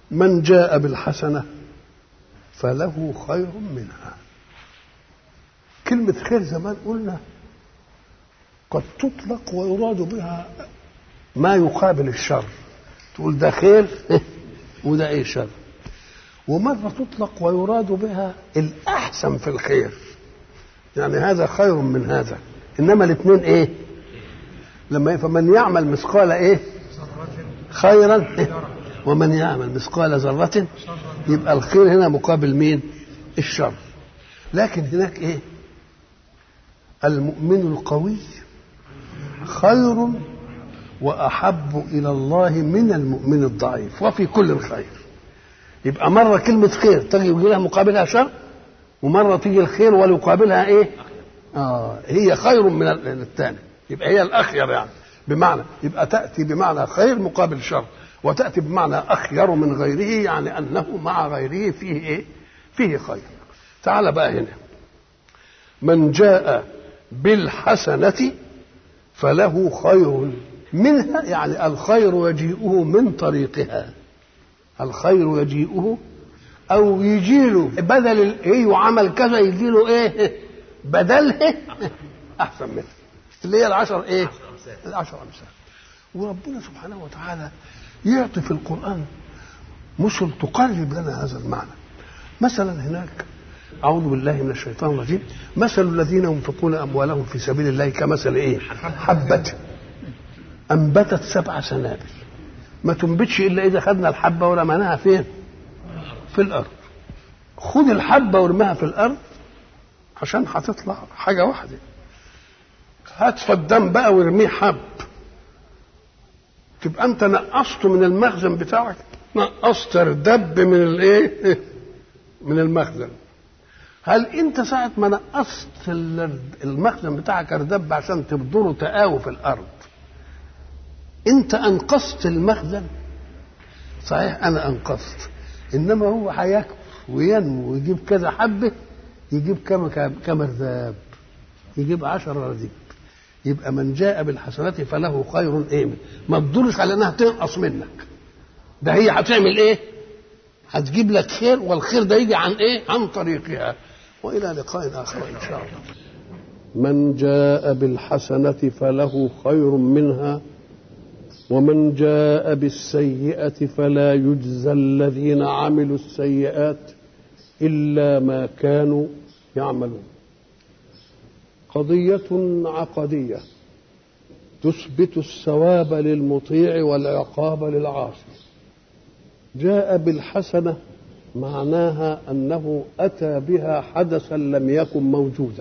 من جاء بالحسنة فله خير منها كلمة خير زمان قلنا قد تطلق ويراد بها ما يقابل الشر تقول ده خير وده ايه شر ومرة تطلق ويراد بها الأحسن في الخير يعني هذا خير من هذا إنما الاثنين إيه لما فمن يعمل مثقال إيه خيرا ومن يعمل مثقال ذرة يبقى الخير هنا مقابل مين الشر لكن هناك إيه المؤمن القوي خير وأحب إلى الله من المؤمن الضعيف وفي كل الخير يبقى مرة كلمة خير تجي لها مقابلها شر ومرة تيجي الخير ويقابلها إيه؟ آه هي خير من الثاني يبقى هي الأخير يعني بمعنى يبقى تأتي بمعنى خير مقابل شر وتأتي بمعنى أخير من غيره يعني أنه مع غيره فيه إيه؟ فيه خير تعال بقى هنا من جاء بالحسنة فله خير منها يعني الخير يجيئه من طريقها الخير يجيئه او يجيله بدل ايه وعمل كذا يجيله ايه بدله احسن منه اللي هي العشر ايه العشر امثال وربنا سبحانه وتعالى يعطي في القران مثل تقرب لنا هذا المعنى مثلا هناك أعوذ بالله من الشيطان الرجيم مثل الذين ينفقون أموالهم في سبيل الله كمثل إيه حبة أنبتت سبع سنابل ما تنبتش إلا إذا خدنا الحبة ورميناها فين في الأرض خد الحبة وارميها في الأرض عشان هتطلع حاجة واحدة هات فدان بقى وارميه حب تبقى انت نقصته من المخزن بتاعك نقصت ردب من الايه من المخزن هل انت ساعة ما نقصت المخزن بتاعك اردب عشان تبذره تقاوي في الارض انت انقذت المخزن صحيح انا انقذت انما هو هيكبر وينمو ويجيب كذا حبه يجيب كم كم رداب يجيب عشر رديب يبقى من جاء بالحسنات فله خير ايه ما تدورش على انها تنقص منك ده هي هتعمل ايه هتجيب لك خير والخير ده يجي عن ايه عن طريقها والى لقاء اخر ان شاء الله من جاء بالحسنه فله خير منها ومن جاء بالسيئه فلا يجزى الذين عملوا السيئات الا ما كانوا يعملون قضيه عقديه تثبت الثواب للمطيع والعقاب للعاصي جاء بالحسنه معناها انه اتى بها حدثا لم يكن موجودا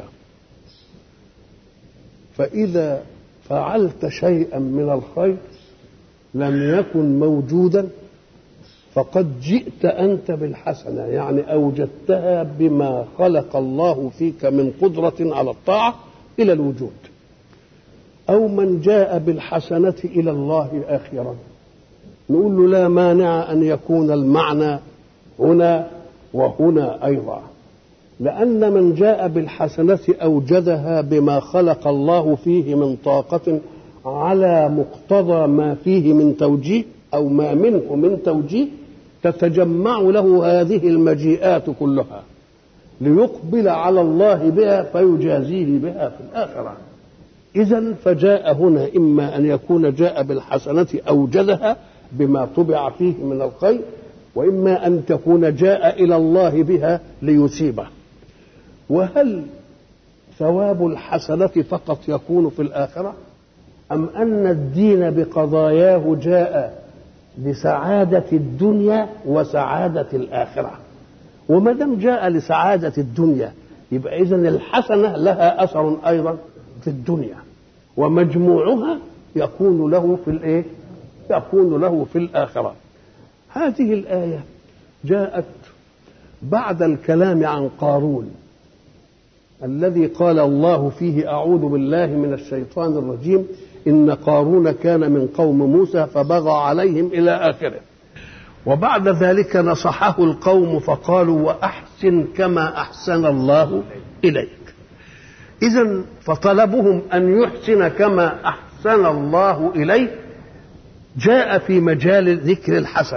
فاذا فعلت شيئا من الخير لم يكن موجودا فقد جئت انت بالحسنه يعني اوجدتها بما خلق الله فيك من قدره على الطاعه الى الوجود او من جاء بالحسنه الى الله اخرا نقول له لا مانع ان يكون المعنى هنا وهنا ايضا لان من جاء بالحسنه اوجدها بما خلق الله فيه من طاقه على مقتضى ما فيه من توجيه او ما منه من توجيه تتجمع له هذه المجيئات كلها ليقبل على الله بها فيجازيه بها في الاخره اذا فجاء هنا اما ان يكون جاء بالحسنه اوجدها بما طبع فيه من الخير واما ان تكون جاء الى الله بها ليصيبه وهل ثواب الحسنه فقط يكون في الاخره ام ان الدين بقضاياه جاء لسعاده الدنيا وسعاده الاخره وما دام جاء لسعاده الدنيا يبقى اذا الحسنه لها اثر ايضا في الدنيا ومجموعها يكون له في الايه يكون له في الاخره هذه الايه جاءت بعد الكلام عن قارون الذي قال الله فيه اعوذ بالله من الشيطان الرجيم ان قارون كان من قوم موسى فبغى عليهم الى اخره وبعد ذلك نصحه القوم فقالوا واحسن كما احسن الله اليك اذا فطلبهم ان يحسن كما احسن الله اليه جاء في مجال ذكر الحسنه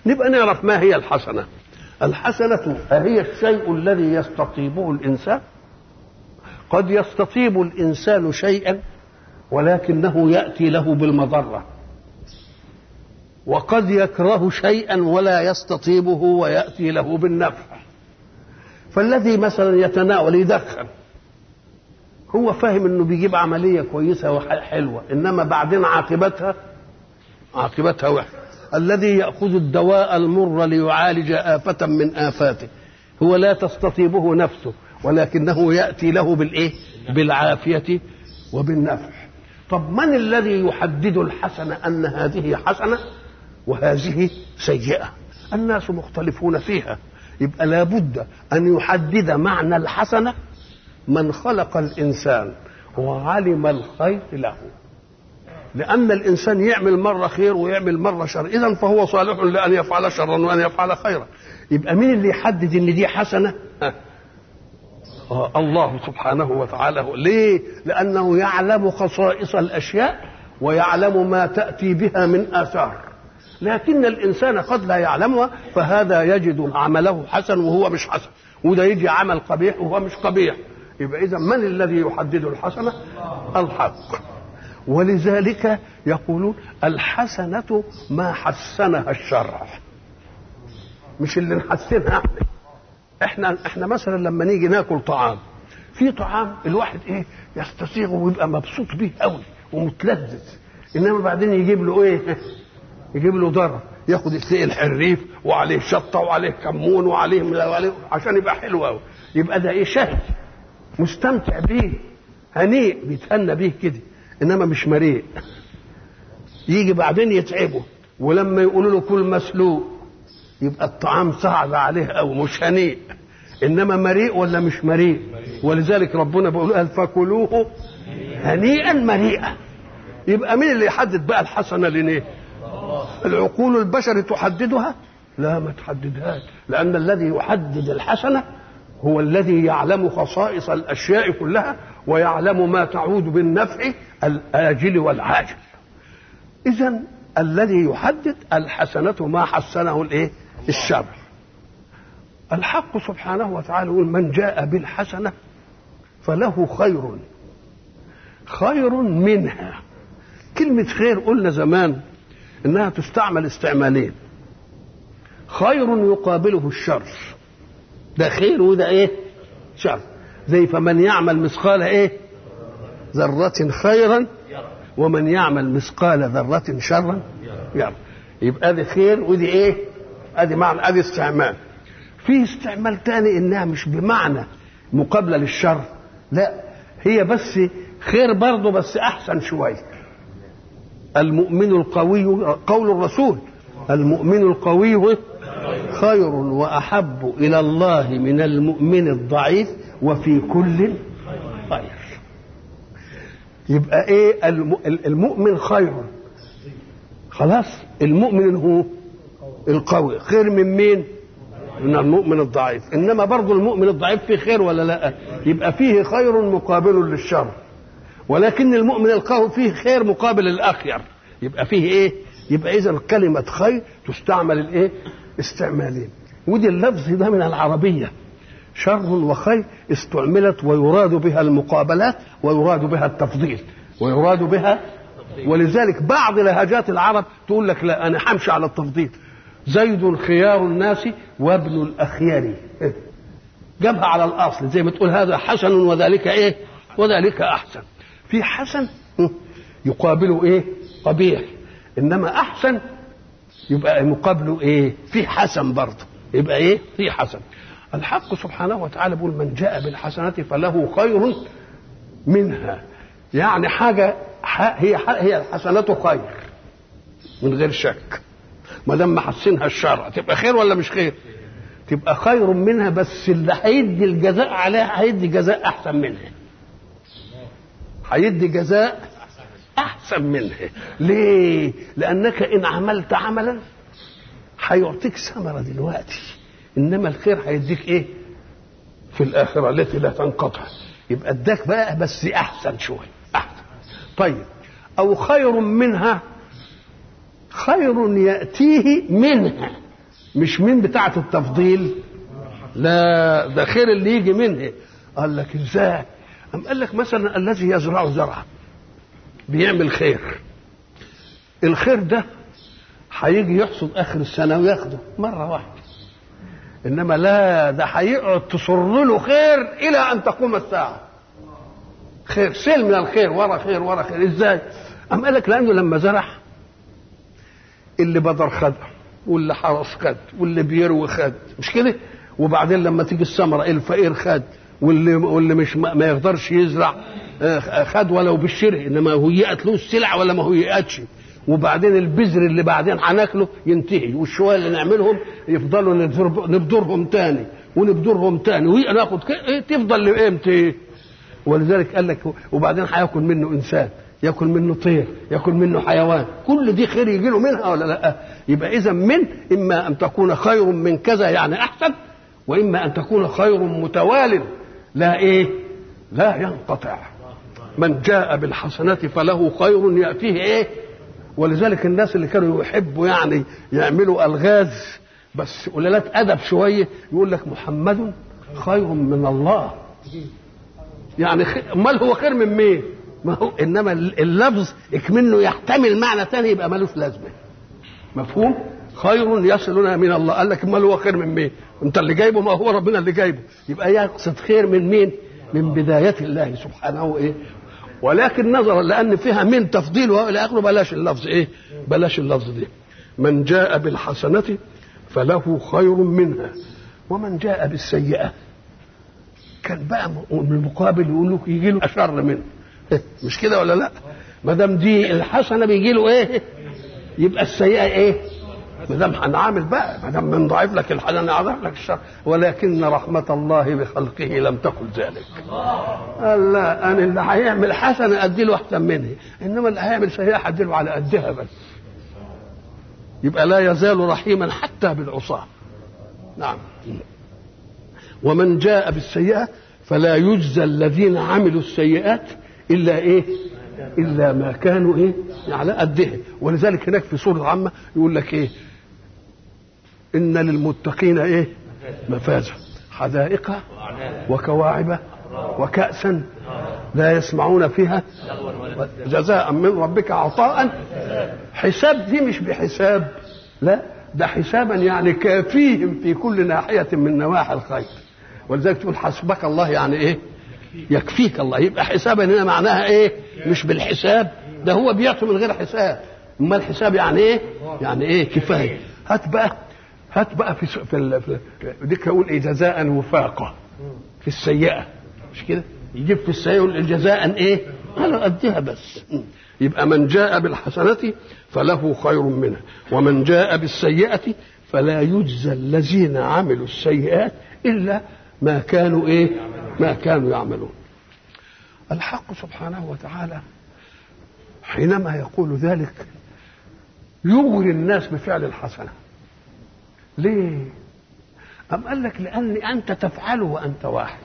نبقى نعرف ما هي الحسنة الحسنة أهي الشيء الذي يستطيبه الإنسان قد يستطيب الإنسان شيئا ولكنه يأتي له بالمضرة وقد يكره شيئا ولا يستطيبه ويأتي له بالنفع فالذي مثلا يتناول يدخن هو فاهم انه بيجيب عمليه كويسه وحلوه انما بعدين عاقبتها عاقبتها وحشه الذي ياخذ الدواء المر ليعالج افه من افاته هو لا تستطيبه نفسه ولكنه ياتي له بالايه بالعافيه وبالنفع طب من الذي يحدد الحسنه ان هذه حسنه وهذه سيئه الناس مختلفون فيها يبقى لابد ان يحدد معنى الحسنه من خلق الانسان وعلم الخير له لان الانسان يعمل مره خير ويعمل مره شر اذا فهو صالح لان يفعل شرا وان يفعل خيرا يبقى مين اللي يحدد ان دي حسنه آه الله سبحانه وتعالى ليه لانه يعلم خصائص الاشياء ويعلم ما تاتي بها من اثار لكن الانسان قد لا يعلمها فهذا يجد عمله حسن وهو مش حسن وده يجي عمل قبيح وهو مش قبيح يبقى اذا من الذي يحدد الحسنه الحق ولذلك يقولون الحسنه ما حسنها الشرع مش اللي نحسنها احنا احنا احنا مثلا لما نيجي ناكل طعام في طعام الواحد ايه يستسيغه ويبقى مبسوط بيه قوي ومتلذذ انما بعدين يجيب له ايه يجيب له ضرر ياخد تلاقي الحريف وعليه شطه وعليه كمون وعليه وعليه عشان يبقى حلو قوي يبقى ده ايه شهي مستمتع بيه هنيء بيتهنى بيه كده انما مش مريء يجي بعدين يتعبه ولما يقولوا له كل مسلوق يبقى الطعام صعب عليه او مش هنيء انما مريء ولا مش مريء ولذلك ربنا بيقول قال فكلوه هنيئا مريئا يبقى مين اللي يحدد بقى الحسنه ليه العقول البشر تحددها لا ما تحددهاش لان الذي يحدد الحسنه هو الذي يعلم خصائص الاشياء كلها ويعلم ما تعود بالنفع الاجل والعاجل اذا الذي يحدد الحسنه ما حسنه الايه الشرع الحق سبحانه وتعالى يقول من جاء بالحسنه فله خير خير منها كلمه خير قلنا زمان انها تستعمل استعمالين خير يقابله الشر ده خير وده ايه شر زي فمن يعمل مثقال ايه ذرة خيرا ومن يعمل مثقال ذرة شرا يرى يبقى دي خير ودي ايه ادي معنى ادي استعمال في استعمال تاني انها مش بمعنى مقابلة للشر لا هي بس خير برضه بس احسن شويه المؤمن القوي قول الرسول المؤمن القوي خير واحب الى الله من المؤمن الضعيف وفي كل خير يبقى ايه المؤمن خير خلاص المؤمن هو القوي خير من مين من المؤمن الضعيف انما برضه المؤمن الضعيف فيه خير ولا لا يبقى فيه خير مقابل للشر ولكن المؤمن القوي فيه خير مقابل الاخير يبقى فيه ايه يبقى اذا كلمه خير تستعمل الايه استعمالين ودي اللفظ ده من العربيه شر وخير استعملت ويراد بها المقابلات ويراد بها التفضيل ويراد بها ولذلك بعض لهجات العرب تقول لك لا انا همشي على التفضيل زيد خيار الناس وابن الاخيار جابها على الاصل زي ما تقول هذا حسن وذلك ايه وذلك احسن في حسن يقابله ايه قبيح انما احسن يبقى مقابله ايه في حسن برضه يبقى ايه في حسن الحق سبحانه وتعالى بيقول من جاء بالحسنة فله خير منها يعني حاجة هي هي الحسنة خير من غير شك ما دام محسنها الشرع تبقى خير ولا مش خير؟ تبقى خير منها بس اللي هيدي الجزاء عليها هيدي جزاء احسن منها هيدي جزاء احسن منها ليه لانك ان عملت عملا هيعطيك ثمره دلوقتي انما الخير هيديك ايه في الاخره التي لا تنقطع يبقى اداك بقى بس احسن شويه احسن طيب او خير منها خير ياتيه منها مش من بتاعة التفضيل لا ده خير اللي يجي منه قال لك ازاي أم قال لك مثلا الذي يزرع زرعا بيعمل خير الخير ده هيجي يحصد اخر السنه وياخده مره واحده انما لا ده هيقعد تصر له خير الى ان تقوم الساعه خير سيل من الخير ورا خير ورا خير ازاي ام قال لك لانه لما زرع اللي بدر خد واللي حرس خد واللي بيروي خد مش كده وبعدين لما تيجي الثمره الفقير خد واللي واللي مش ما, ما يقدرش يزرع خد ولو بالشره انما هيئت له السلع ولا ما هيئتش وبعدين البذر اللي بعدين هناكله ينتهي والشويه اللي نعملهم يفضلوا نبدرهم تاني ونبدرهم تاني وناخد تفضل لامتى ولذلك قال لك وبعدين هياكل منه انسان ياكل منه طير ياكل منه حيوان كل دي خير يجي له منها ولا لا يبقى اذا من اما ان تكون خير من كذا يعني احسن واما ان تكون خير متوال لا ايه لا ينقطع من جاء بالحسنة فله خير يأتيه ايه ولذلك الناس اللي كانوا يحبوا يعني يعملوا الغاز بس قلالات ادب شويه يقول لك محمد خير من الله يعني امال هو خير من مين ما هو انما اللفظ اكمنه يحتمل معنى ثاني يبقى ملوش لازمه مفهوم خير يصلنا من الله قال لك امال هو خير من مين انت اللي جايبه ما هو ربنا اللي جايبه يبقى يقصد خير من مين من بداية الله سبحانه ايه ولكن نظرا لان فيها من تفضيل والى اخره بلاش اللفظ ايه بلاش اللفظ دي من جاء بالحسنة فله خير منها ومن جاء بالسيئة كان بقى المقابل يقول له يجي له اشر منه مش كده ولا لا ما دام دي الحسنه بيجي له ايه يبقى السيئه ايه ما دام هنعامل بقى ما دام بنضاعف لك الحسنه نضاعف لك الشر ولكن رحمه الله بخلقه لم تقل ذلك قال لا انا اللي هيعمل حسنه ادي له احسن منه انما اللي هيعمل سيئه هدي له على قدها بس يبقى لا يزال رحيما حتى بالعصاه نعم ومن جاء بالسيئه فلا يجزى الذين عملوا السيئات الا ايه الا ما كانوا ايه على قدها ولذلك هناك في سوره العامه يقول لك ايه ان للمتقين ايه مفازا حدائق وكواعب وكأسا لا يسمعون فيها جزاء من ربك عطاء حساب دي مش بحساب لا ده حسابا يعني كافيهم في كل ناحية من نواحي الخير ولذلك تقول حسبك الله يعني ايه يكفيك الله يبقى حسابا هنا معناها ايه مش بالحساب ده هو بيعطي من غير حساب اما الحساب يعني ايه يعني ايه كفايه هات بقى هات بقى في في, ال... في ديك اقول ايه جزاء وفاقه في السيئه مش كده يجيب في السيئه يقول جزاء ايه على قدها بس يبقى من جاء بالحسنة فله خير منها ومن جاء بالسيئة فلا يجزى الذين عملوا السيئات إلا ما كانوا ايه ما كانوا يعملون الحق سبحانه وتعالى حينما يقول ذلك يغري الناس بفعل الحسنه ليه أم قال لك لأن أنت تفعله وأنت واحد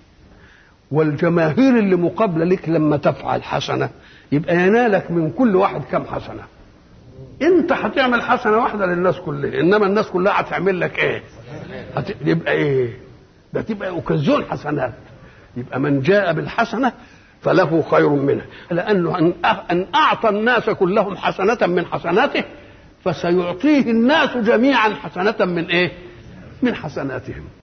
والجماهير اللي مقابلة لك لما تفعل حسنة يبقى ينالك من كل واحد كم حسنة انت هتعمل حسنة واحدة للناس كلها انما الناس كلها هتعمل لك ايه هت... يبقى ايه ده تبقى اوكازيون حسنات يبقى من جاء بالحسنة فله خير منها لأنه أن أعطى الناس كلهم حسنة من حسناته فسيعطيه الناس جميعا حسنة من إيه؟ من حسناتهم